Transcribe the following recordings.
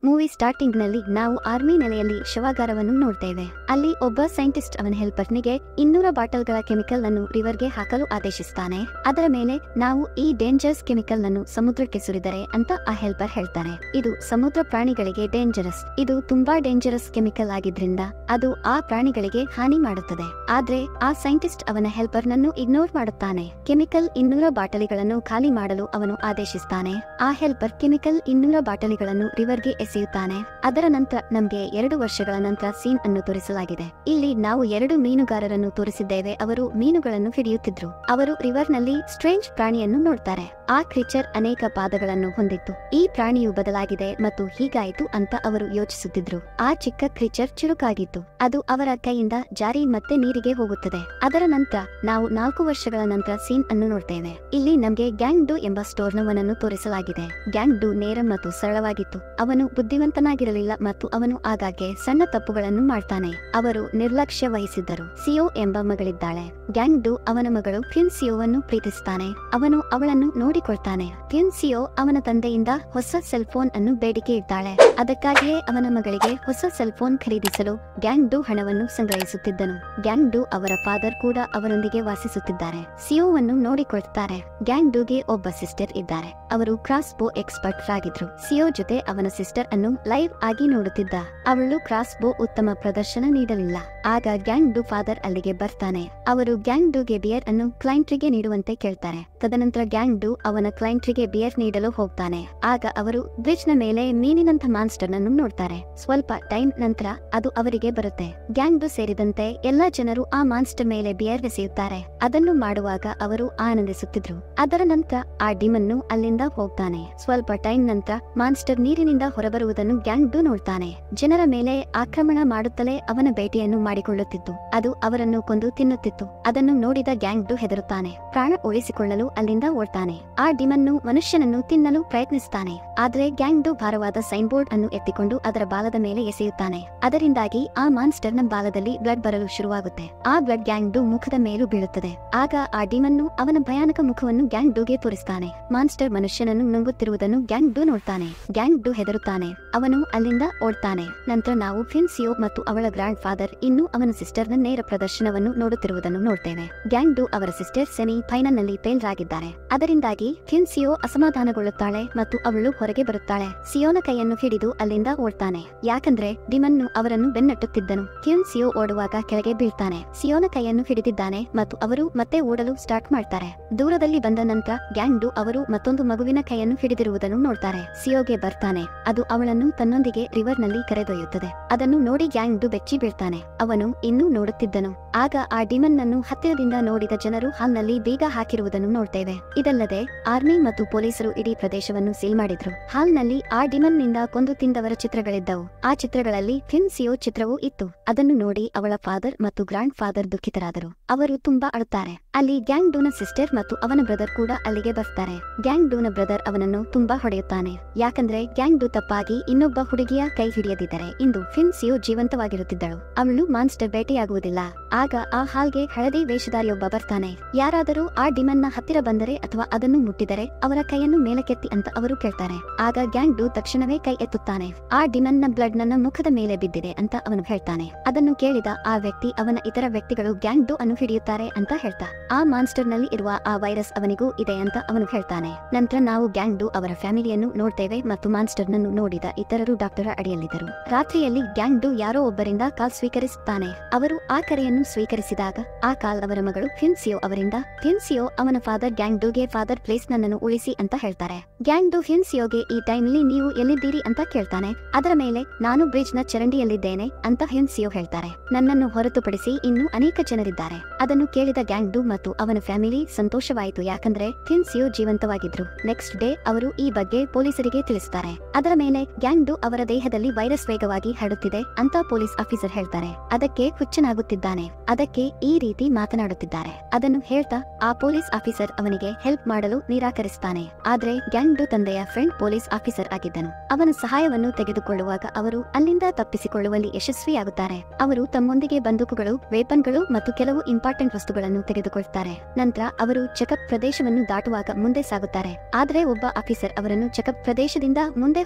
movie starting ನಲ್ಲಿ ನಾವು army ನೆಲೆಯಲ್ಲಿ ಶವಾಗಾರವನ್ನು ನೋಡ್ತೇವೆ ಅಲ್ಲಿ ಒಬ್ಬ ಸೈಂಟಿಸ್ಟ್ ಅವನ ಹೆಲ್ಪರ್ನಿಗೆ ಇನ್ನೂರ ಬಾಟಲ್ಗಳ ಕೆಮಿಕಲ್ ಅನ್ನು ರಿವರ್ಗೆ ಹಾಕಲು ಆದೇಶಿಸ್ತಾನೆ ಅದರ ಮೇಲೆ ನಾವು ಈ ಡೇಂಜರಸ್ ಕೆಮಿಕಲ್ ಅನ್ನು ಸಮುದ್ರಕ್ಕೆ ಸುರಿದರೆ ಅಂತ ಆ ಹೆಲ್ಪರ್ ಹೇಳ್ತಾರೆ ಇದು ಸಮುದ್ರ ಪ್ರಾಣಿಗಳಿಗೆ ಡೇಂಜರಸ್ ಇದು ತುಂಬಾ ಡೇಂಜರಸ್ ಕೆಮಿಕಲ್ ಆಗಿದ್ರಿಂದ ಅದು ಆ ಪ್ರಾಣಿಗಳಿಗೆ ಹಾನಿ ಮಾಡುತ್ತದೆ ಆದ್ರೆ ಆ ಸೈಂಟಿಸ್ಟ್ ಅವನ ಹೆಲ್ಪರ್ ನನ್ನು ಇಗ್ನೋರ್ ಮಾಡುತ್ತಾನೆ ಕೆಮಿಕಲ್ ಇನ್ನೂರ ಬಾಟಲಿಗಳನ್ನು ಖಾಲಿ ಮಾಡಲು ಅವನು ಆದೇಶಿಸ್ತಾನೆ ಆ ಹೆಲ್ಪರ್ ಕೆಮಿಕಲ್ ಇನ್ನೂರ ಬಾಟಲಿಗಳನ್ನು ರಿವರ್ಗೆ ಎಸೆಯುತ್ತಾನೆ ಅದರ ನಂತರ ನಮ್ಗೆ ಎರಡು ವರ್ಷಗಳ ನಂತರ ಸೀನ್ ಅನ್ನು ತೋರಿಸಲಾಗಿದೆ ಇಲ್ಲಿ ನಾವು ಎರಡು ಮೀನುಗಾರರನ್ನು ತೋರಿಸಿದ್ದೇವೆ ಅವರು ಮೀನುಗಳನ್ನು ಹಿಡಿಯುತ್ತಿದ್ರು ಅವರು ರಿವರ್ ನಲ್ಲಿ ಸ್ಟ್ರೇಂಜ್ ಪ್ರಾಣಿಯನ್ನು ನೋಡ್ತಾರೆ ಆ ಕ್ರೀಚರ್ ಅನೇಕ ಪಾದಗಳನ್ನು ಹೊಂದಿತ್ತು ಈ ಪ್ರಾಣಿಯು ಬದಲಾಗಿದೆ ಮತ್ತು ಹೀಗಾಯಿತು ಅಂತ ಅವರು ಯೋಚಿಸುತ್ತಿದ್ರು ಆ ಚಿಕ್ಕ ಕ್ರೀಚರ್ ಚುರುಕಾಗಿತ್ತು ಅದು ಅವರ ಕೈಯಿಂದ ಜಾರಿ ಮತ್ತೆ ನೀರಿಗೆ ಹೋಗುತ್ತದೆ ಅದರ ನಂತರ ನಾವು ನಾಲ್ಕು ವರ್ಷಗಳ ನಂತರ ಸೀನ್ ಅನ್ನು ನೋಡ್ತೇವೆ ಇಲ್ಲಿ ನಮ್ಗೆ ಗ್ಯಾಂಗ್ ಡು ಎಂಬ ಸ್ಟೋರ್ನವನನ್ನು ತೋರಿಸಲಾಗಿದೆ ಗ್ಯಾಂಗ್ ಡು ನೇರ ಮತ್ತು ಸರಳವಾಗಿತ್ತು ಅವನು ಬುದ್ಧಿವಂತನಾಗಿರಲಿಲ್ಲ ಮತ್ತು ಅವನು ಆಗಾಗ್ಗೆ ಸಣ್ಣ ತಪ್ಪುಗಳನ್ನು ಮಾಡ್ತಾನೆ ಅವರು ನಿರ್ಲಕ್ಷ್ಯ ವಹಿಸಿದ್ದರು ಸಿಯೋ ಎಂಬ ಮಗಳಿದ್ದಾಳೆ ಗ್ಯಾಂಗ್ ಡು ಅವನ ಮಗಳು ಫಿನ್ ಸಿಯೋವನ್ನು ಪ್ರೀತಿಸ್ತಾನೆ ಅವನು ಅವಳನ್ನು ನೋಡಿಕೊಳ್ತಾನೆ ಫಿನ್ ಸಿಯೋ ಅವನ ತಂದೆಯಿಂದ ಹೊಸ ಸೆಲ್ ಫೋನ್ ಅನ್ನು ಬೇಡಿಕೆ ಇದ್ದಾಳೆ ಅದಕ್ಕಾಗಿಯೇ ಅವನ ಮಗಳಿಗೆ ಹೊಸ ಸೆಲ್ ಫೋನ್ ಖರೀದಿಸಲು ಗ್ಯಾಂಗ್ ಡು ಹಣವನ್ನು ಸಂಗ್ರಹಿಸುತ್ತಿದ್ದನು ಗ್ಯಾಂಗ್ ಡು ಅವರ ಫಾದರ್ ಕೂಡ ಅವರೊಂದಿಗೆ ವಾಸಿಸುತ್ತಿದ್ದಾರೆ ಸಿಯೋವನ್ನು ನೋಡಿಕೊಳ್ತಾರೆ ಗ್ಯಾಂಗ್ ಡುಗೆ ಒಬ್ಬ ಸಿಸ್ಟರ್ ಇದ್ದಾರೆ ಅವರು ಕ್ರಾಸ್ ಬೋ ಎಕ್ಸ್ಪರ್ಟ್ ಆಗಿದ್ರು ಸಿಯೋ ಜೊತೆ ಅವನ ಸಿಸ್ಟರ್ ಅನ್ನು ಲೈವ್ ಆಗಿ ನೋಡುತ್ತಿದ್ದ ಅವಳು ಕ್ರಾಸ್ ಬೋ ಉತ್ತಮ ಪ್ರದರ್ಶನ ನೀಡಲಿಲ್ಲ ಆಗ ಗ್ಯಾಂಗ್ ಡು ಫಾದರ್ ಅಲ್ಲಿಗೆ ಬರ್ತಾನೆ ಅವರು ಗ್ಯಾಂಗ್ ಡುಗೆ ಬಿಯರ್ ಅನ್ನು ಕ್ಲೈಂಟ್ರಿಗೆ ನೀಡುವಂತೆ ಕೇಳ್ತಾರೆ ತದನಂತರ ಗ್ಯಾಂಗ್ ಡು ಅವನ ಕ್ಲೈಂಟ್ರಿಗೆ ಬಿಯರ್ ನೀಡಲು ಹೋಗ್ತಾನೆ ಆಗ ಅವರು ಬ್ರಿಡ್ಜ್ ನ ಮೇಲೆ ಮೀನಿನಂಥ ಮಾನ್ಸ್ಟರ್ ನನ್ನು ನೋಡ್ತಾರೆ ಸ್ವಲ್ಪ ಟೈಮ್ ನಂತರ ಅದು ಅವರಿಗೆ ಬರುತ್ತೆ ಗ್ಯಾಂಗ್ ಡು ಸೇರಿದಂತೆ ಎಲ್ಲಾ ಜನರು ಆ ಮಾನ್ಸ್ಟರ್ ಮೇಲೆ ಬಿಯರ್ ಎಸೆಯುತ್ತಾರೆ ಅದನ್ನು ಮಾಡುವಾಗ ಅವರು ಆನಂದಿಸುತ್ತಿದ್ರು ಅದರ ನಂತರ ಆ ಡಿಮನ್ನು ಅಲ್ಲಿಂದ ಹೋಗ್ತಾನೆ ಸ್ವಲ್ಪ ಟೈಮ್ ನಂತರ ಮಾನ್ಸ್ಟರ್ ನೀರಿನಿಂದ ಹೊರಬರುವುದನ್ನು ಗ್ಯಾಂಗ್ ಡು ನೋಡ್ತಾನೆ ಜನರ ಮೇಲೆ ಆಕ್ರಮಣ ಮಾಡುತ್ತಲೇ ಅವನ ಬೇಟೆಯನ್ನು ಮಾಡಿಕೊಳ್ಳುತ್ತಿತ್ತು ಅದು ಅವರನ್ನು ಕೊಂದು ತಿನ್ನುತ್ತಿತ್ತು ಅದನ್ನು ನೋಡಿದ ಗ್ಯಾಂಗ್ ಡು ಹೆದರುತ್ತಾನೆ ಪ್ರಾಣ ಉಳಿಸಿಕೊಳ್ಳಲು ಅಲ್ಲಿಂದ ಓಡ್ತಾನೆ ಆ ಡಿಮನ್ನು ಮನುಷ್ಯನನ್ನು ತಿನ್ನಲು ಪ್ರಯತ್ನಿಸ್ತಾನೆ ಆದ್ರೆ ಗ್ಯಾಂಗ್ ಡು ಭಾರವಾದ ಸೈನ್ ಬೋರ್ಡ್ ಅನ್ನು ಎತ್ತಿಕೊಂಡು ಅದರ ಬಾಲದ ಮೇಲೆ ಎಸೆಯುತ್ತಾನೆ ಅದರಿಂದಾಗಿ ಆ ಮಾನ್ಸ್ಟರ್ ನ ಬಾಲದಲ್ಲಿ ಬ್ಲಡ್ ಬರಲು ಶುರುವಾಗುತ್ತೆ ಆ ಬ್ಲಡ್ ಗ್ಯಾಂಗ್ ಡು ಮುಖದ ಮೇಲೂ ಬೀಳುತ್ತದೆ ಆಗ ಆ ಡಿಮನ್ನು ಅವನ ಭಯಾನಕ ಮುಖವನ್ನು ಗ್ಯಾಂಗ್ ಡುಗೆ ತೋರಿಸ್ತಾನೆ ಮಾನ್ಸ್ಟರ್ ಮನುಷ್ಯನನ್ನು ನುಂಗುತ್ತಿರುವುದನ್ನು ಗ್ಯಾಂಗ್ ಡು ನೋಡ್ತಾನೆ ಗ್ಯಾಂಗ್ ಡು ಹೆದರುತ್ತಾನೆ ಅವನು ಅಲ್ಲಿಂದ ಓಡ್ತಾನೆ ನಂತರ ನಾವು ಫಿನ್ಸಿಯೋ ಮತ್ತು ಅವಳ ಗ್ರ್ಯಾಂಡ್ ಫಾದರ್ ಇನ್ನು ಅವನ ಸಿಸ್ಟರ್ ನ ನೇರ ಪ್ರದರ್ಶನವನ್ನು ನೋಡುತ್ತಿರುವುದನ್ನು ನೋಡ್ತೇವೆ ಗ್ಯಾಂಗ್ ಡು ಅವರ ಸಿಸ್ಟರ್ ಸೆಮಿ ಫೈನಲ್ ನಲ್ಲಿ ಫೇಲ್ ಆಗಿದ್ದಾರೆ ಅದರಿಂದಾಗಿ ಫಿನ್ಸಿಯೋ ಅಸಮಾಧಾನಗೊಳ್ಳುತ್ತಾಳೆ ಮತ್ತು ಅವಳು ಹೊರಗೆ ಬರುತ್ತಾಳೆ ಸಿಯೋನ ಕೈಯನ್ನು ಹಿಡಿದು ಅಲ್ಲಿಂದ ಓಡ್ತಾನೆ ಯಾಕಂದ್ರೆ ಡಿಮನ್ನು ಅವರನ್ನು ಬೆನ್ನಟ್ಟುತ್ತಿದ್ದನು ಫಿನ್ಸಿಯೋ ಓಡುವಾಗ ಕೆಳಗೆ ಬೀಳ್ತಾನೆ ಸಿಯೋನ ಕೈಯನ್ನು ಹಿಡಿದಿದ್ದಾನೆ ಮತ್ತು ಅವರು ಮತ್ತೆ ಓಡಲು ಸ್ಟಾರ್ಟ್ ಮಾಡ್ತಾರೆ ದೂರದಲ್ಲಿ ಬಂದ ನಂತರ ಗ್ಯಾಂಗ್ ಡು ಅವರು ಮತ್ತೊಂದು ಮಗುವಿನ ಕೈಯನ್ನು ಹಿಡಿದಿರುವುದನ್ನು ನೋಡ್ತಾರೆ ಸಿಯೋಗೆ ಬರ್ತಾನೆ ಅದು ಅವಳನ್ನು ತನ್ನೊಂದಿಗೆ ರಿವರ್ ನಲ್ಲಿ ಕರೆದೊಯ್ಯುತ್ತದೆ ಅದನ್ನು ನೋಡಿ ಗ್ಯಾಂಗ್ ಡು ಬೆಚ್ಚಿ ಬೀಳ್ತಾನೆ ಅವನು ಇನ್ನೂ ನೋಡುತ್ತಿದ್ದನು ಆಗ ಆ ಡಿಮನ್ ನನ್ನು ಹತ್ತಿರದಿಂದ ನೋಡಿದ ಜನರು ಹಾಲ್ನಲ್ಲಿ ಬೀಗ ಹಾಕಿರುವುದನ್ನು ನೋಡ್ತೇವೆ ಇದಲ್ಲದೆ ಆರ್ಮಿ ಮತ್ತು ಪೊಲೀಸರು ಇಡೀ ಪ್ರದೇಶವನ್ನು ಸೀಲ್ ಮಾಡಿದ್ರು ಹಾಲ್ನಲ್ಲಿ ಆ ಡಿಮನ್ ನಿಂದ ಕೊಂದು ತಿಂದವರ ಚಿತ್ರಗಳಿದ್ದವು ಆ ಚಿತ್ರಗಳಲ್ಲಿ ಫಿನ್ ಸಿಯೋ ಚಿತ್ರವೂ ಇತ್ತು ಅದನ್ನು ನೋಡಿ ಅವಳ ಫಾದರ್ ಮತ್ತು ಗ್ರಾಂಡ್ ಫಾದರ್ ದುಃಖಿತರಾದರು ಅವರು ತುಂಬಾ ಅಳುತ್ತಾರೆ ಅಲ್ಲಿ ಗ್ಯಾಂಗ್ ಡೂನ ಸಿಸ್ಟರ್ ಮತ್ತು ಅವನ ಬ್ರದರ್ ಕೂಡ ಅಲ್ಲಿಗೆ ಬರ್ತಾರೆ ಗ್ಯಾಂಗ್ ಡೂನ ಬ್ರದರ್ ಅವನನ್ನು ತುಂಬಾ ಹೊಡೆಯುತ್ತಾನೆ ಯಾಕಂದ್ರೆ ಗ್ಯಾಂಗ್ ಡು ತಪ್ಪಾಗಿ ಇನ್ನೊಬ್ಬ ಹುಡುಗಿಯ ಕೈ ಹಿಡಿಯದಿದ್ದರೆ ಇಂದು ಫಿನ್ ಸಿಯೋ ಜೀವಂತವಾಗಿರುತ್ತಿದ್ದಳು ಅವಳು ಮಾನ್ಸ್ಟರ್ ಬೇಟೆಯಾಗುವುದಿಲ್ಲ ಆಗ ಆ ಹಾಲ್ಗೆ ಹಳದಿ ವೇಷಧಾರಿಯೊಬ್ಬ ಬರ್ತಾನೆ ಯಾರಾದರೂ ಆ ಡಿಮನ್ನ ಹತ್ತಿರ ಬಂದರೆ ಅಥವಾ ಅದನ್ನು ಮುಟ್ಟಿದರೆ ಅವರ ಕೈಯನ್ನು ಮೇಲಕ್ಕೆತ್ತಿ ಅಂತ ಅವರು ಕೇಳ್ತಾರೆ ಆಗ ಗ್ಯಾಂಗ್ ಡು ತಕ್ಷಣವೇ ಕೈ ಎತ್ತುತ್ತಾನೆ ಆ ಡಿಮನ್ ನ ಬ್ಲಡ್ ನನ್ನ ಮುಖದ ಮೇಲೆ ಬಿದ್ದಿದೆ ಅಂತ ಅವನು ಹೇಳ್ತಾನೆ ಅದನ್ನು ಕೇಳಿದ ಆ ವ್ಯಕ್ತಿ ಅವನ ಇತರ ವ್ಯಕ್ತಿಗಳು ಗ್ಯಾಂಗ್ ಡು ಅನ್ನು ಹಿಡಿಯುತ್ತಾರೆ ಅಂತ ಹೇಳ್ತಾ ಆ ಮಾನ್ಸ್ಟರ್ ನಲ್ಲಿ ಇರುವ ಆ ವೈರಸ್ ಅವನಿಗೂ ಇದೆ ಅಂತ ಅವನು ಹೇಳ್ತಾನೆ ನಂತರ ನಾವು ಗ್ಯಾಂಗ್ ಡು ಅವರ ಫ್ಯಾಮಿಲಿಯನ್ನು ನೋಡ್ತೇವೆ ಮತ್ತು ಮಾನ್ಸ್ಟರ್ ನನ್ನು ನೋಡಿದ ಇತರರು ಡಾಕ್ಟರ್ ಅಡಿಯಲ್ಲಿದ್ದರು ರಾತ್ರಿಯಲ್ಲಿ ಗ್ಯಾಂಗ್ ಡು ಯಾರೋ ಒಬ್ಬರಿಂದ ಕಾಲ್ ಸ್ವೀಕರಿಸುತ್ತಾನೆ ಅವರು ಆ ಕರೆಯನ್ನು ಸ್ವೀಕರಿಸಿದಾಗ ಆ ಕಾಲ್ ಅವರ ಮಗಳು ಫಿನ್ಸಿಯೋ ಅವರಿಂದ ಫಿನ್ಸಿಯೋ ಅವನ ಫಾದರ್ ಗ್ಯಾಂಗ್ ಡುಗೆ ಫಾದರ್ ಪ್ಲೇಸ್ ನನ್ನನ್ನು ಉಳಿಸಿ ಅಂತ ಹೇಳ್ತಾರೆ ಗ್ಯಾಂಗ್ ಡು ಫಿನ್ಸಿಯೋಗೆ ಈ ಟೈಮ್ಲಿ ನೀವು ಎಲ್ಲಿದ್ದೀರಿ ಅಂತ ಕೇಳ್ತಾನೆ ಅದರ ಮೇಲೆ ನಾನು ಬ್ರಿಡ್ಜ್ ನ ಚರಂಡಿಯಲ್ಲಿದ್ದೇನೆ ಅಂತ ಫಿನ್ಸಿಯೋ ಹೇಳ್ತಾರೆ ನನ್ನನ್ನು ಹೊರತುಪಡಿಸಿ ಇನ್ನೂ ಅನೇಕ ಜನರಿದ್ದಾರೆ ಅದನ್ನು ಕೇಳಿದ ಗ್ಯಾಂಗ್ ಡು ಮತ್ತು ಅವನ ಫ್ಯಾಮಿಲಿ ಸಂತೋಷವಾಯಿತು ಯಾಕಂದ್ರೆ ಫಿನ್ಸಿಯೋ ಜೀವಂತವಾಗಿದ್ರು ನೆಕ್ಸ್ಟ್ ಡೇ ಅವರು ಈ ಬಗ್ಗೆ ಪೊಲೀಸರಿಗೆ ತಿಳಿಸುತ್ತಾರೆ ಅದರ ಮೇಲೆ ಗ್ಯಾಂಗ್ ಡು ಅವರ ದೇಹದಲ್ಲಿ ವೈರಸ್ ವೇಗವಾಗಿ ಹರಡುತ್ತಿದೆ ಅಂತ ಪೊಲೀಸ್ ಆಫೀಸರ್ ಹೇಳ್ತಾರೆ ಅದಕ್ಕೆ ಹುಚ್ಚನಾಗುತ್ತಿದ್ದಾನೆ ಅದಕ್ಕೆ ಈ ರೀತಿ ಮಾತನಾಡುತ್ತಿದ್ದಾರೆ ಅದನ್ನು ಹೇಳ್ತಾ ಆ ಪೊಲೀಸ್ ಆಫೀಸರ್ ಅವನಿಗೆ ಹೆಲ್ಪ್ ಮಾಡಲು ನಿರಾಕರಿಸುತ್ತಾನೆ ಆದ್ರೆ ಗ್ಯಾಂಗ್ ಡು ತಂದೆಯ ಫ್ರೆಂಡ್ ಪೊಲೀಸ್ ಆಫೀಸರ್ ಆಗಿದ್ದನು ಅವನ ಸಹಾಯವನ್ನು ತೆಗೆದುಕೊಳ್ಳುವಾಗ ಅವರು ಅಲ್ಲಿಂದ ತಪ್ಪಿಸಿಕೊಳ್ಳುವಲ್ಲಿ ಯಶಸ್ವಿಯಾಗುತ್ತಾರೆ ಅವರು ತಮ್ಮೊಂದಿಗೆ ಬಂದೂಕುಗಳು ವೇಪನ್ಗಳು ಮತ್ತು ಕೆಲವು ಇಂಪಾರ್ಟೆಂಟ್ ವಸ್ತುಗಳನ್ನು ತೆಗೆದುಕೊಳ್ತಾರೆ ನಂತರ ಅವರು ಚೆಕಪ್ ಪ್ರದೇಶವನ್ನು ದಾಟುವಾಗ ಮುಂದೆ ಸಾಗುತ್ತಾರೆ ಆದ್ರೆ ಒಬ್ಬ ಆಫೀಸರ್ ಅವರನ್ನು ಚೆಕಪ್ ಪ್ರದೇಶದಿಂದ ಮುಂದೆ ಹೋಗಲು ಬಿಡುವುದಿಲ್ಲ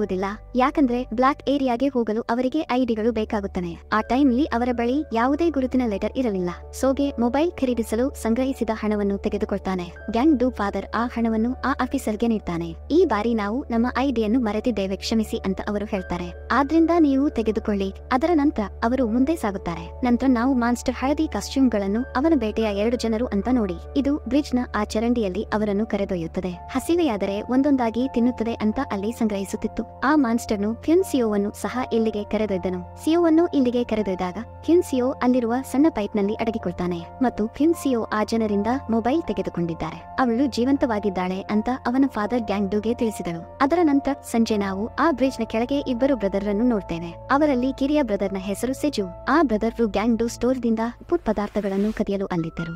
ಬಿಡುವುದಿಲ್ಲ ಯಾಕಂದ್ರೆ ಬ್ಲಾಕ್ ಏರಿಯಾಗೆ ಹೋಗಲು ಅವರಿಗೆ ಐಡಿಗಳು ಬೇಕಾಗುತ್ತವೆ ಆ ಟೈಮ್ಲಿ ಅವರ ಬಳಿ ಯಾವುದೇ ಗುರುತಿನ ಲೆಟರ್ ಇರಲಿಲ್ಲ ಸೋಗೆ ಮೊಬೈಲ್ ಖರೀದಿಸಲು ಸಂಗ್ರಹಿಸಿದ ಹಣವನ್ನು ತೆಗೆದುಕೊಳ್ತಾನೆ ಗ್ಯಾಂಗ್ ಡು ಫಾದರ್ ಆ ಹಣವನ್ನು ಆ ಆಫೀಸರ್ಗೆ ನೀಡ್ತಾನೆ ಈ ಬಾರಿ ನಾವು ನಮ್ಮ ಐಡಿಯನ್ನು ಮರೆತಿದ್ದೇವೆ ಕ್ಷಮಿಸಿ ಅಂತ ಅವರು ಹೇಳ್ತಾರೆ ಆದ್ರಿಂದ ನೀವು ತೆಗೆದುಕೊಳ್ಳಿ ಅದರ ನಂತರ ಅವರು ಮುಂದೆ ಸಾಗುತ್ತಾರೆ ನಂತರ ನಾವು ಮಾನ್ಸ್ಟರ್ ಹಳದಿ ಕಾಸ್ಟ್ಯೂಮ್ಗಳನ್ನು ಅವನ ಬೇಟೆಯ ಎರಡು ಜನರು ಅಂತ ನೋಡಿ ಇದು ಬ್ರಿಡ್ಜ್ ನ ಆ ಚರಂಡಿಯಲ್ಲಿ ಅವರನ್ನು ಕರೆದೊಯ್ಯುತ್ತದೆ ಹಸಿವೆಯಾದರೆ ಒಂದೊಂದಾಗಿ ತಿನ್ನುತ್ತದೆ ಅಂತ ಅಲ್ಲಿ ಸಂಗ್ರಹಿಸುತ್ತಿತ್ತು ಆ ಮಾನ್ಸ್ಟರ್ನು ಕ್ಯುನ್ ಸಿಯೋವನ್ನು ಸಹ ಇಲ್ಲಿಗೆ ಕರೆದೊಯ್ದನು ಸಿಯೋವನ್ನು ಇಲ್ಲಿಗೆ ಕರೆದೊಯ್ದಾಗ ಕ್ಯುನ್ ಸಿಯೋ ಅಲ್ಲಿರುವ ಸಣ್ಣ ಪೈಪ್ ನಲ್ಲಿ ಅಡಗಿಕೊಳ್ತಾನೆ ಮತ್ತು ಕ್ಯುನ್ ಸಿಯೋ ಆ ಜನರಿಂದ ಮೊಬೈಲ್ ತೆಗೆದುಕೊಂಡಿದ್ದಾರೆ ಅವಳು ಜೀವಂತವಾಗಿದ್ದಾಳೆ ಅಂತ ಅವನ ಫಾದರ್ ಗ್ಯಾಂಗ್ ಡುಗೆ ತಿಳಿಸಿದಳು ಅದರ ನಂತರ ಸಂಜೆ ನಾವು ಆ ಬ್ರಿಡ್ಜ್ ನ ಕೆಳಗೆ ಇಬ್ಬರು ಬ್ರದರ್ ಅನ್ನು ನೋಡ್ತೇವೆ ಅವರಲ್ಲಿ ಕಿರಿಯ ಬ್ರದರ್ ನ ಹೆಸರು ಸೆಜು ಆ ಬ್ರದರ್ ಗ್ಯಾಂಗ್ ಡು ಸ್ಟೋರ್ ದಿಂದ ಫುಡ್ ಪದಾರ್ಥಗಳನ್ನು ಕದಿಯಲು ಅಲ್ಲಿದ್ದರು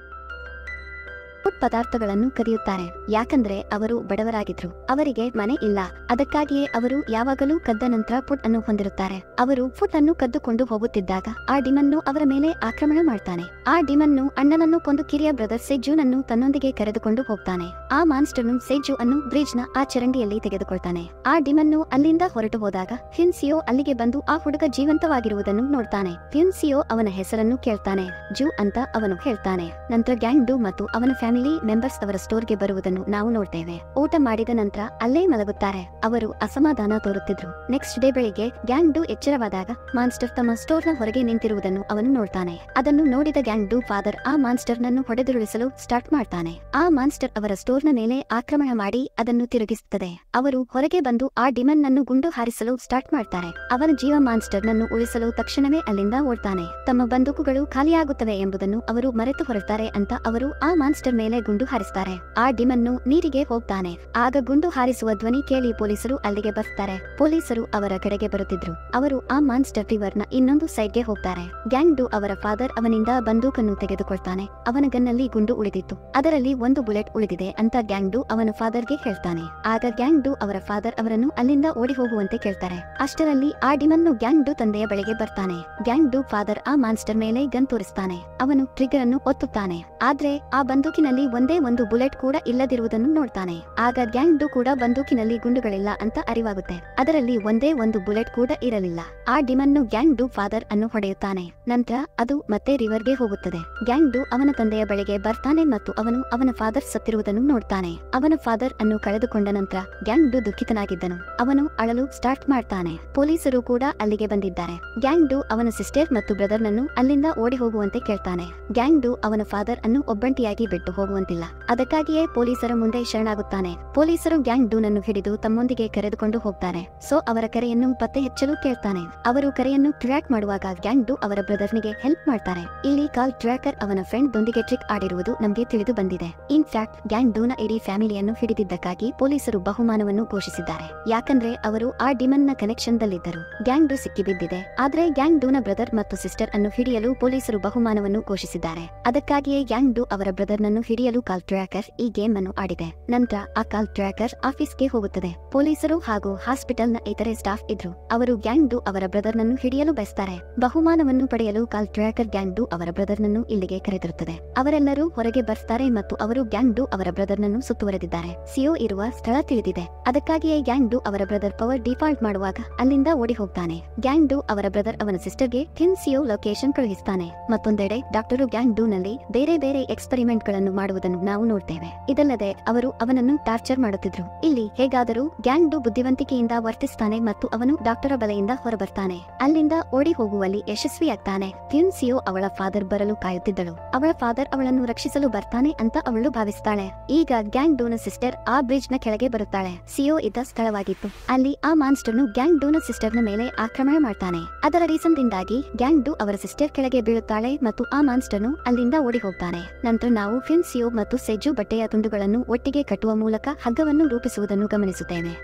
ಫುಡ್ ಪದಾರ್ಥಗಳನ್ನು ಕದಿಯುತ್ತಾರೆ ಯಾಕಂದ್ರೆ ಅವರು ಬಡವರಾಗಿದ್ರು ಅವರಿಗೆ ಮನೆ ಇಲ್ಲ ಅದಕ್ಕಾಗಿಯೇ ಅವರು ಯಾವಾಗಲೂ ಕದ್ದ ನಂತರ ಫುಡ್ ಅನ್ನು ಹೊಂದಿರುತ್ತಾರೆ ಅವರು ಫುಡ್ ಅನ್ನು ಕದ್ದುಕೊಂಡು ಹೋಗುತ್ತಿದ್ದಾಗ ಆ ಡಿಮನ್ನು ಅವರ ಮೇಲೆ ಆಕ್ರಮಣ ಮಾಡ್ತಾನೆ ಆ ಡಿಮನ್ನು ಅಣ್ಣನನ್ನು ಕೊಂದು ಕಿರಿಯ ಬ್ರದರ್ ಸೆಜ್ಜುನನ್ನು ತನ್ನೊಂದಿಗೆ ಕರೆದುಕೊಂಡು ಹೋಗ್ತಾನೆ ಆ ಮಾನ್ಸ್ಟರ್ನು ಸೆಜ್ಜು ಅನ್ನು ಬ್ರಿಡ್ಜ್ ನ ಆ ಚರಂಡಿಯಲ್ಲಿ ತೆಗೆದುಕೊಳ್ತಾನೆ ಆ ಡಿಮನ್ನು ಅಲ್ಲಿಂದ ಹೊರಟು ಹೋದಾಗ ಫಿನ್ಸಿಯೋ ಅಲ್ಲಿಗೆ ಬಂದು ಆ ಹುಡುಗ ಜೀವಂತವಾಗಿರುವುದನ್ನು ನೋಡ್ತಾನೆ ಫಿನ್ಸಿಯೋ ಅವನ ಹೆಸರನ್ನು ಕೇಳ್ತಾನೆ ಜೂ ಅಂತ ಅವನು ಹೇಳ್ತಾನೆ ನಂತರ ಗ್ಯಾಂಗ್ ಡು ಮತ್ತು ಅವನ ಫ್ಯಾಮಿಲಿ ಮೆಂಬರ್ಸ್ ಅವರ ಸ್ಟೋರ್ಗೆ ಬರುವುದನ್ನು ನಾವು ನೋಡ್ತೇವೆ ಊಟ ಮಾಡಿದ ನಂತರ ಅಲ್ಲೇ ಮಲಗುತ್ತಾರೆ ಅವರು ಅಸಮಾಧಾನ ತೋರುತ್ತಿದ್ರು ನೆಕ್ಸ್ಟ್ ಡೇ ಬೆಳಿಗ್ಗೆ ಗ್ಯಾಂಗ್ ಡು ಎಚ್ಚರವಾದಾಗ ಮಾನ್ಸ್ಟರ್ ತಮ್ಮ ಸ್ಟೋರ್ ನ ಹೊರಗೆ ನಿಂತಿರುವುದನ್ನು ಅವನು ನೋಡ್ತಾನೆ ಅದನ್ನು ನೋಡಿದ ಗ್ಯಾಂಗ್ ಡು ಫಾದರ್ ಆ ಮಾನ್ಸ್ಟರ್ ನನ್ನು ಹೊಡೆದುರುಳಿಸಲು ಸ್ಟಾರ್ಟ್ ಮಾಡ್ತಾನೆ ಆ ಮಾನ್ಸ್ಟರ್ ಅವರ ಸ್ಟೋರ್ ನ ಮೇಲೆ ಆಕ್ರಮಣ ಮಾಡಿ ಅದನ್ನು ತಿರುಗಿಸುತ್ತದೆ ಅವರು ಹೊರಗೆ ಬಂದು ಆ ಡಿಮನ್ ನನ್ನು ಗುಂಡು ಹಾರಿಸಲು ಸ್ಟಾರ್ಟ್ ಮಾಡ್ತಾರೆ ಅವನ ಜೀವ ಮಾನ್ಸ್ಟರ್ ನನ್ನು ಉಳಿಸಲು ತಕ್ಷಣವೇ ಅಲ್ಲಿಂದ ಓಡ್ತಾನೆ ತಮ್ಮ ಬಂದೂಕುಗಳು ಖಾಲಿಯಾಗುತ್ತವೆ ಎಂಬುದನ್ನು ಅವರು ಮರೆತು ಹೊರಡ್ತಾರೆ ಅಂತ ಅವರು ಆ ಮಾನ್ಸ್ಟರ್ ಮೇಲೆ ಗುಂಡು ಹಾರಿಸ್ತಾರೆ ಆ ಡಿಮನ್ನು ನೀರಿಗೆ ಹೋಗ್ತಾನೆ ಆಗ ಗುಂಡು ಹಾರಿಸುವ ಧ್ವನಿ ಕೇಳಿ ಪೊಲೀಸರು ಅಲ್ಲಿಗೆ ಬರ್ತಾರೆ ಪೊಲೀಸರು ಅವರ ಕಡೆಗೆ ಬರುತ್ತಿದ್ರು ಅವರು ಆ ಮಾನ್ಸ್ಟರ್ ರಿವರ್ ನ ಇನ್ನೊಂದು ಸೈಡ್ಗೆ ಹೋಗ್ತಾರೆ ಗ್ಯಾಂಗ್ ಡು ಅವರ ಫಾದರ್ ಅವನಿಂದ ಬಂದೂಕನ್ನು ತೆಗೆದುಕೊಳ್ತಾನೆ ಅವನ ಗನ್ನಲ್ಲಿ ಗುಂಡು ಉಳಿದಿತ್ತು ಅದರಲ್ಲಿ ಒಂದು ಬುಲೆಟ್ ಉಳಿದಿದೆ ಅಂತ ಗ್ಯಾಂಗ್ ಡು ಅವನ ಫಾದರ್ಗೆ ಹೇಳ್ತಾನೆ ಆಗ ಗ್ಯಾಂಗ್ ಡು ಅವರ ಫಾದರ್ ಅವರನ್ನು ಅಲ್ಲಿಂದ ಓಡಿ ಹೋಗುವಂತೆ ಕೇಳ್ತಾರೆ ಅಷ್ಟರಲ್ಲಿ ಆ ಡಿಮನ್ನು ಗ್ಯಾಂಗ್ ಡು ತಂದೆಯ ಬಳಿಗೆ ಬರ್ತಾನೆ ಗ್ಯಾಂಗ್ ಡು ಫಾದರ್ ಆ ಮಾನ್ಸ್ಟರ್ ಮೇಲೆ ಗನ್ ತೋರಿಸ್ತಾನೆ ಅವನು ಟ್ರಿಗರ್ ಅನ್ನು ಒತ್ತುತ್ತಾನೆ ಆದ್ರೆ ಆ ಬಂದೂಕಿನಲ್ಲಿ ಒಂದೇ ಒಂದು ಬುಲೆಟ್ ಕೂಡ ಇಲ್ಲದಿರುವುದನ್ನು ನೋಡ್ತಾನೆ ಆಗ ಗ್ಯಾಂಗ್ ಡು ಕೂಡ ಬಂದೂಕಿನಲ್ಲಿ ಗುಂಡುಗಳಿಲ್ಲ ಅಂತ ಅರಿವಾಗುತ್ತೆ ಅದರಲ್ಲಿ ಒಂದೇ ಒಂದು ಬುಲೆಟ್ ಕೂಡ ಇರಲಿಲ್ಲ ಆ ಡಿಮನ್ನು ಗ್ಯಾಂಗ್ ಡು ಫಾದರ್ ಅನ್ನು ಹೊಡೆಯುತ್ತಾನೆ ನಂತರ ಅದು ಮತ್ತೆ ರಿವರ್ಗೆ ಹೋಗುತ್ತದೆ ಗ್ಯಾಂಗ್ ಡು ಅವನ ತಂದೆಯ ಬಳಿಗೆ ಬರ್ತಾನೆ ಮತ್ತು ಅವನು ಅವನ ಫಾದರ್ ಸತ್ತಿರುವುದನ್ನು ನೋಡ್ತಾನೆ ಅವನ ಫಾದರ್ ಅನ್ನು ಕಳೆದುಕೊಂಡ ನಂತರ ಗ್ಯಾಂಗ್ ಡು ದುಃಖಿತನಾಗಿದ್ದನು ಅವನು ಅಳಲು ಸ್ಟಾರ್ಟ್ ಮಾಡ್ತಾನೆ ಪೊಲೀಸರು ಕೂಡ ಅಲ್ಲಿಗೆ ಬಂದಿದ್ದಾರೆ ಗ್ಯಾಂಗ್ ಡು ಅವನ ಸಿಸ್ಟರ್ ಮತ್ತು ಬ್ರದರ್ ನನ್ನು ಅಲ್ಲಿಂದ ಓಡಿ ಹೋಗುವಂತೆ ಕೇಳ್ತಾನೆ ಗ್ಯಾಂಗ್ ಡು ಅವನ ಫಾದರ್ ಅನ್ನು ಒಬ್ಬಂಟಿಯಾಗಿ ಬಿಟ್ಟು ಹೋಗುವಂತಿಲ್ಲ ಅದಕ್ಕಾಗಿಯೇ ಪೊಲೀಸರ ಮುಂದೆ ಶರಣಾಗುತ್ತಾನೆ ಪೊಲೀಸರು ಗ್ಯಾಂಗ್ ಡೂನನ್ನು ಹಿಡಿದು ತಮ್ಮೊಂದಿಗೆ ಕರೆದುಕೊಂಡು ಹೋಗ್ತಾರೆ ಸೊ ಅವರ ಕರೆಯನ್ನು ಪತ್ತೆ ಹಚ್ಚಲು ಕೇಳ್ತಾನೆ ಅವರು ಕರೆಯನ್ನು ಟ್ರ್ಯಾಕ್ ಮಾಡುವಾಗ ಗ್ಯಾಂಗ್ ಡು ಅವರ ಬ್ರದರ್ನಿಗೆ ಹೆಲ್ಪ್ ಮಾಡ್ತಾರೆ ಇಲ್ಲಿ ಕಾಲ್ ಟ್ರ್ಯಾಕರ್ ಅವನ ಫ್ರೆಂಡ್ ದೊಂದಿಗೆ ಟ್ರಿಕ್ ಆಡಿರುವುದು ನಮಗೆ ತಿಳಿದು ಬಂದಿದೆ ಇನ್ ಫ್ಯಾಕ್ಟ್ ಗ್ಯಾಂಗ್ ಡೂನ ಇಡೀ ಫ್ಯಾಮಿಲಿಯನ್ನು ಹಿಡಿದಿದ್ದಕ್ಕಾಗಿ ಪೊಲೀಸರು ಬಹುಮಾನವನ್ನು ಘೋಷಿಸಿದ್ದಾರೆ ಯಾಕಂದ್ರೆ ಅವರು ಆ ಡಿಮನ್ ನ ಕನೆಕ್ಷನ್ ದಲ್ಲಿದ್ದರು ಗ್ಯಾಂಗ್ ಡು ಸಿಕ್ಕಿಬಿದ್ದಿದೆ ಆದ್ರೆ ಗ್ಯಾಂಗ್ ಡೂನ ಬ್ರದರ್ ಮತ್ತು ಸಿಸ್ಟರ್ ಅನ್ನು ಹಿಡಿಯಲು ಪೊಲೀಸರು ಬಹುಮಾನವನ್ನು ಘೋಷಿಸಿದ್ದಾರೆ ಅದಕ್ಕಾಗಿಯೇ ಗ್ಯಾಂಗ್ ಡು ಅವರ ಬ್ರದರ್ ನನ್ನು ಹಿಡಿಯಲು ಕಾಲ್ ಟ್ರ್ಯಾಕರ್ ಈ ಗೇಮ್ ಅನ್ನು ಆಡಿದೆ ನಂತರ ಆ ಕಾಲ್ ಟ್ರ್ಯಾಕರ್ ಆಫೀಸ್ಗೆ ಹೋಗುತ್ತದೆ ಪೊಲೀಸರು ಹಾಗೂ ಹಾಸ್ಪಿಟಲ್ ನ ಇತರೆ ಸ್ಟಾಫ್ ಇದ್ರು ಅವರು ಗ್ಯಾಂಗ್ ಡು ಅವರ ಬ್ರದರ್ ನನ್ನು ಹಿಡಿಯಲು ಬಯಸ್ತಾರೆ ಬಹುಮಾನವನ್ನು ಪಡೆಯಲು ಕಾಲ್ ಟ್ರ್ಯಾಕರ್ ಗ್ಯಾಂಗ್ ಡು ಅವರ ಬ್ರದರ್ ನನ್ನು ಇಲ್ಲಿಗೆ ಕರೆದಿರುತ್ತದೆ ಅವರೆಲ್ಲರೂ ಹೊರಗೆ ಬರ್ತಾರೆ ಮತ್ತು ಅವರು ಗ್ಯಾಂಗ್ ಡು ಅವರ ಬ್ರದರ್ ನನ್ನು ಸುತ್ತುವರೆದಿದ್ದಾರೆ ಸಿಯೋ ಇರುವ ಸ್ಥಳ ತಿಳಿದಿದೆ ಅದಕ್ಕಾಗಿಯೇ ಗ್ಯಾಂಗ್ ಡು ಅವರ ಬ್ರದರ್ ಪವರ್ ಡಿಫಾಲ್ಟ್ ಮಾಡುವಾಗ ಅಲ್ಲಿಂದ ಓಡಿ ಹೋಗ್ತಾನೆ ಗ್ಯಾಂಗ್ ಡು ಅವರ ಬ್ರದರ್ ಅವನ ಸಿಸ್ಟರ್ಗೆ ಕಿನ್ ಸಿಯೋ ಲೊಕೇಶನ್ ಕಳುಹಿಸ್ತಾನೆ ಮತ್ತೊಂದೆಡೆ ಡಾಕ್ಟರು ಗ್ಯಾಂಗ್ ಡು ನಲ್ಲಿ ಬೇರೆ ಬೇರೆ ಎಕ್ಸ್ಪೆರಿಮೆಂಟ್ ಗಳನ್ನು ಮಾಡುವುದನ್ನು ನಾವು ನೋಡ್ತೇವೆ ಇದಲ್ಲದೆ ಅವರು ಅವನನ್ನು ಟಾರ್ಚರ್ ಮಾಡುತ್ತಿದ್ರು ಇಲ್ಲಿ ಹೇಗಾದರೂ ಗ್ಯಾಂಗ್ ಡು ಬುದ್ಧಿವಂತಿಕೆಯಿಂದ ವರ್ತಿಸ್ತಾನೆ ಮತ್ತು ಅವನು ಡಾಕ್ಟರ ಬಲೆಯಿಂದ ಹೊರಬರ್ತಾನೆ ಅಲ್ಲಿಂದ ಓಡಿ ಹೋಗುವಲ್ಲಿ ಯಶಸ್ವಿಯಾಗ್ತಾನೆ ಕ್ಯೂನ್ ಸಿಯೋ ಅವಳ ಫಾದರ್ ಬರಲು ಕಾಯುತ್ತಿದ್ದಳು ಅವಳ ಫಾದರ್ ಅವಳನ್ನು ರಕ್ಷಿಸಲು ಬರ್ತಾನೆ ಅಂತ ಅವಳು ಭಾವಿಸ್ತಾಳೆ ಈಗ ಗ್ಯಾಂಗ್ ಡೂನ ಸಿಸ್ಟರ್ ಆ ಬ್ರಿಡ್ಜ್ ನ ಕೆಳಗೆ ಬರುತ್ತಾಳೆ ಸಿಯೋ ಇದ್ದ ಸ್ಥಳವಾಗಿತ್ತು ಅಲ್ಲಿ ಆ ಮಾನ್ಸ್ಟರ್ನು ಗ್ಯಾಂಗ್ ಡೂನ ಸಿಸ್ಟರ್ ನ ಮೇಲೆ ಆಕ್ರಮಣ ಮಾಡ್ತಾನೆ ಅದರ ರೀಸನ್ ದಿಂದಾಗಿ ಗ್ಯಾಂಗ್ ಡು ಅವರ ಸಿಸ್ಟರ್ ಕೆಳಗೆ ಬೀಳುತ್ತಾಳೆ ಮತ್ತು ಆ ಮಾನ್ಸ್ಟರ್ನು ಅಲ್ಲಿಂದ ಓಡಿ ಹೋಗ್ತಾನೆ ನಂತರ ನಾವು ಫಿನ್ ಸಿಯೋ ಮತ್ತು ಸೆಜ್ಜು ಬಟ್ಟೆಯ ತುಂಡುಗಳನ್ನು ಒಟ್ಟಿಗೆ ಕಟ್ಟುವ ಮೂಲಕ ಹಗ್ಗವನ್ನು ರೂಪಿಸುವುದನ್ನು ಗಮನಿಸುತ್ತೇವೆ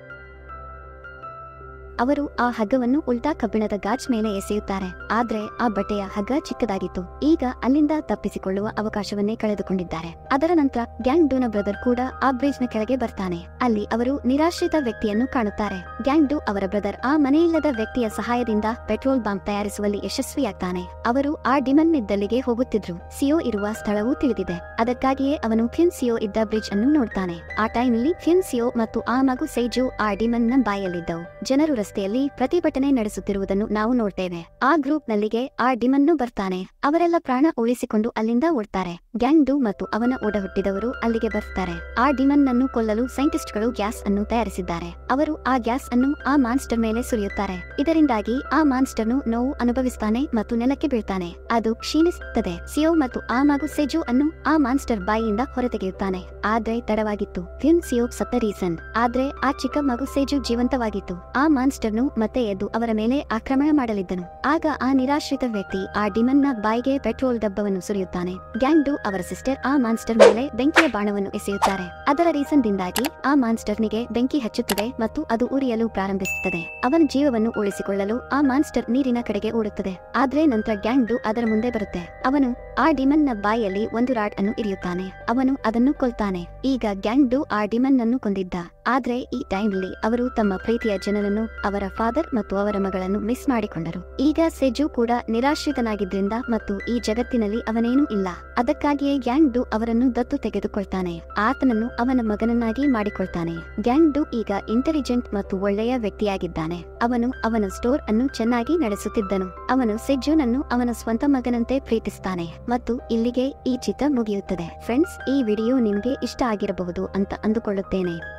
ಅವರು ಆ ಹಗ್ಗವನ್ನು ಉಲ್ಟಾ ಕಬ್ಬಿಣದ ಗಾಜ್ ಮೇಲೆ ಎಸೆಯುತ್ತಾರೆ ಆದ್ರೆ ಆ ಬಟ್ಟೆಯ ಹಗ್ಗ ಚಿಕ್ಕದಾಗಿತ್ತು ಈಗ ಅಲ್ಲಿಂದ ತಪ್ಪಿಸಿಕೊಳ್ಳುವ ಅವಕಾಶವನ್ನೇ ಕಳೆದುಕೊಂಡಿದ್ದಾರೆ ಅದರ ನಂತರ ಗ್ಯಾಂಗ್ ಡೂನ ಬ್ರದರ್ ಕೂಡ ಆ ಬ್ರಿಡ್ಜ್ ನ ಕೆಳಗೆ ಬರ್ತಾನೆ ಅಲ್ಲಿ ಅವರು ನಿರಾಶ್ರಿತ ವ್ಯಕ್ತಿಯನ್ನು ಕಾಣುತ್ತಾರೆ ಗ್ಯಾಂಗ್ ಡೂ ಅವರ ಬ್ರದರ್ ಆ ಮನೆಯಿಲ್ಲದ ವ್ಯಕ್ತಿಯ ಸಹಾಯದಿಂದ ಪೆಟ್ರೋಲ್ ಬಾಂಬ್ ತಯಾರಿಸುವಲ್ಲಿ ಯಶಸ್ವಿಯಾಗ್ತಾನೆ ಅವರು ಆ ಡಿಮನ್ ನಿದ್ದಲ್ಲಿಗೆ ಹೋಗುತ್ತಿದ್ರು ಸಿಯೋ ಇರುವ ಸ್ಥಳವೂ ತಿಳಿದಿದೆ ಅದಕ್ಕಾಗಿಯೇ ಅವನು ಫಿನ್ ಸಿಯೋ ಇದ್ದ ಬ್ರಿಡ್ಜ್ ಅನ್ನು ನೋಡ್ತಾನೆ ಆ ಟೈಮ್ನಲ್ಲಿ ಫಿನ್ ಸಿಯೋ ಮತ್ತು ಆ ಮಗು ಸೈಜು ಆ ಡಿಮನ್ ನ ಬಾಯಲ್ಲಿದ್ದವು ಜನರು ರಸ್ತೆಯಲ್ಲಿ ಪ್ರತಿಭಟನೆ ನಡೆಸುತ್ತಿರುವುದನ್ನು ನಾವು ನೋಡ್ತೇವೆ ಆ ಗ್ರೂಪ್ ನಲ್ಲಿಗೆ ಆ ಡಿಮನ್ನು ಬರ್ತಾನೆ ಅವರೆಲ್ಲ ಪ್ರಾಣ ಉಳಿಸಿಕೊಂಡು ಅಲ್ಲಿಂದ ಓಡ್ತಾರೆ ಗ್ಯಾಂಗ್ ಡೂ ಮತ್ತು ಅವನ ಓಡ ಹುಟ್ಟಿದವರು ಅಲ್ಲಿಗೆ ಬರ್ತಾರೆ ಆ ಡಿಮನ್ ನನ್ನು ಕೊಲ್ಲಲು ಸೈಂಟಿಸ್ಟ್ಗಳು ಗ್ಯಾಸ್ ಅನ್ನು ತಯಾರಿಸಿದ್ದಾರೆ ಅವರು ಆ ಗ್ಯಾಸ್ ಅನ್ನು ಆ ಮಾನ್ಸ್ಟರ್ ಮೇಲೆ ಸುರಿಯುತ್ತಾರೆ ಇದರಿಂದಾಗಿ ಆ ಮಾನ್ಸ್ಟರ್ನು ನೋವು ಅನುಭವಿಸ್ತಾನೆ ಮತ್ತು ನೆಲಕ್ಕೆ ಬೀಳ್ತಾನೆ ಅದು ಕ್ಷೀಣಿಸುತ್ತದೆ ಸಿಯೋ ಮತ್ತು ಆ ಮಗು ಸೆಜು ಅನ್ನು ಆ ಮಾನ್ಸ್ಟರ್ ಬಾಯಿಯಿಂದ ಹೊರತೆಗೆಯುತ್ತಾನೆ ಆದ್ರೆ ತಡವಾಗಿತ್ತು ಫಿನ್ ಸಿಯೋ ಸತ್ತ ರೀಸನ್ ಆದ್ರೆ ಆ ಚಿಕ್ಕ ಮಗು ಸೇಜು ಜೀವಂತವಾಗಿತ್ತು ಆ ಮಾನ್ಸ್ಟರ್ನು ಮತ್ತೆ ಎದ್ದು ಅವರ ಮೇಲೆ ಆಕ್ರಮಣ ಮಾಡಲಿದ್ದನು ಆಗ ಆ ನಿರಾಶ್ರಿತ ವ್ಯಕ್ತಿ ಆ ಡಿಮನ್ ನ ಬಾಯಿಗೆ ಪೆಟ್ರೋಲ್ ಡಬ್ಬವನ್ನು ಸುರಿಯುತ್ತಾನೆ ಗ್ಯಾಂಗ್ ಡು ಅವರ ಸಿಸ್ಟರ್ ಆ ಮಾನ್ಸ್ಟರ್ ಮೇಲೆ ಬೆಂಕಿಯ ಬಾಣವನ್ನು ಎಸೆಯುತ್ತಾರೆ ಅದರ ರೀಸನ್ ದಿಂದಾಗಿ ಆ ಮಾನ್ಸ್ಟರ್ನಿಗೆ ಬೆಂಕಿ ಹಚ್ಚುತ್ತದೆ ಮತ್ತು ಅದು ಉರಿಯಲು ಪ್ರಾರಂಭಿಸುತ್ತದೆ ಅವನ ಜೀವವನ್ನು ಉಳಿಸಿಕೊಳ್ಳಲು ಆ ಮಾನ್ಸ್ಟರ್ ನೀರಿನ ಕಡೆಗೆ ಓಡುತ್ತದೆ ಆದ್ರೆ ನಂತರ ಗ್ಯಾಂಗ್ ಡು ಅದರ ಮುಂದೆ ಬರುತ್ತೆ ಅವನು ಆ ಡಿಮನ್ ನ ಬಾಯಲ್ಲಿ ಒಂದು ರಾಡ್ ಅನ್ನು ಇರಿಯುತ್ತಾನೆ ಅವನು ಅದನ್ನು ಕೊಲ್ತಾನೆ ಈಗ ಗ್ಯಾಂಗ್ ಡು ಆ ಡಿಮನ್ ನನ್ನು ಕೊಂದಿದ್ದ ಆದ್ರೆ ಈ ಟೈಮ್ಲಿ ಅವರು ತಮ್ಮ ಪ್ರೀತಿಯ ಜನರನ್ನು ಅವರ ಫಾದರ್ ಮತ್ತು ಅವರ ಮಗಳನ್ನು ಮಿಸ್ ಮಾಡಿಕೊಂಡರು ಈಗ ಸೆಜು ಕೂಡ ನಿರಾಶ್ರಿತನಾಗಿದ್ರಿಂದ ಮತ್ತು ಈ ಜಗತ್ತಿನಲ್ಲಿ ಅವನೇನೂ ಇಲ್ಲ ಅದಕ್ಕಾಗಿಯೇ ಗ್ಯಾಂಗ್ ಡು ಅವರನ್ನು ದತ್ತು ತೆಗೆದುಕೊಳ್ತಾನೆ ಆತನನ್ನು ಅವನ ಮಗನನ್ನಾಗಿ ಮಾಡಿಕೊಳ್ತಾನೆ ಗ್ಯಾಂಗ್ ಡು ಈಗ ಇಂಟೆಲಿಜೆಂಟ್ ಮತ್ತು ಒಳ್ಳೆಯ ವ್ಯಕ್ತಿಯಾಗಿದ್ದಾನೆ ಅವನು ಅವನ ಸ್ಟೋರ್ ಅನ್ನು ಚೆನ್ನಾಗಿ ನಡೆಸುತ್ತಿದ್ದನು ಅವನು ಸೆಜ್ಜುನನ್ನು ಅವನ ಸ್ವಂತ ಮಗನಂತೆ ಪ್ರೀತಿಸ್ತಾನೆ ಮತ್ತು ಇಲ್ಲಿಗೆ ಈ ಚಿತ್ರ ಮುಗಿಯುತ್ತದೆ ಫ್ರೆಂಡ್ಸ್ ಈ ವಿಡಿಯೋ ನಿಮ್ಗೆ ಇಷ್ಟ ಆಗಿರಬಹುದು ಅಂತ ಅಂದುಕೊಳ್ಳುತ್ತೇನೆ